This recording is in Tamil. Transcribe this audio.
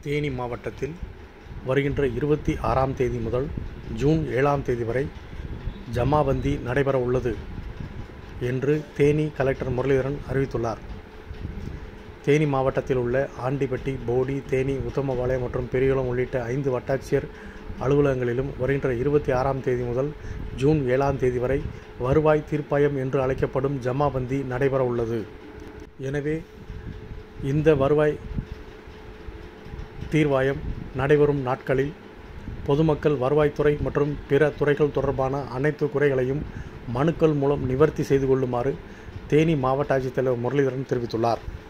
தேனி மாவட்டத்தில் வருகின்ற இருபத்தி ஆறாம் தேதி முதல் ஜூன் ஏழாம் தேதி வரை ஜமாபந்தி நடைபெற உள்ளது என்று தேனி கலெக்டர் முரளிதரன் அறிவித்துள்ளார் தேனி மாவட்டத்தில் உள்ள ஆண்டிப்பட்டி போடி தேனி உத்தமபாளையம் மற்றும் பெரியகுளம் உள்ளிட்ட ஐந்து வட்டாட்சியர் அலுவலகங்களிலும் வருகின்ற இருபத்தி ஆறாம் தேதி முதல் ஜூன் ஏழாம் தேதி வரை வருவாய் தீர்ப்பாயம் என்று அழைக்கப்படும் ஜமாபந்தி நடைபெற உள்ளது எனவே இந்த வருவாய் தீர்வாயம் நடைபெறும் நாட்களில் பொதுமக்கள் வருவாய்த்துறை மற்றும் பிற துறைகள் தொடர்பான அனைத்து குறைகளையும் மனுக்கள் மூலம் நிவர்த்தி செய்து கொள்ளுமாறு தேனி மாவட்ட ஆட்சித்தலைவர் முரளிதரன் தெரிவித்துள்ளார்